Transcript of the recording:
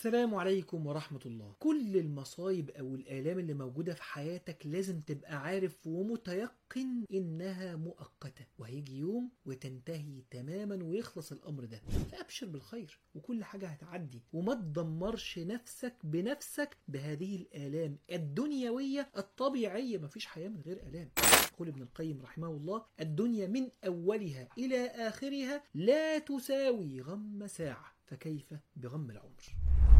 السلام عليكم ورحمة الله كل المصايب أو الآلام اللي موجودة في حياتك لازم تبقى عارف ومتيقن إنها مؤقتة وهيجي يوم وتنتهي تماما ويخلص الأمر ده فأبشر بالخير وكل حاجة هتعدي وما تدمرش نفسك بنفسك بهذه الآلام الدنيوية الطبيعية مفيش حياة من غير آلام يقول ابن القيم رحمه الله الدنيا من أولها إلى آخرها لا تساوي غم ساعة فكيف بغم العمر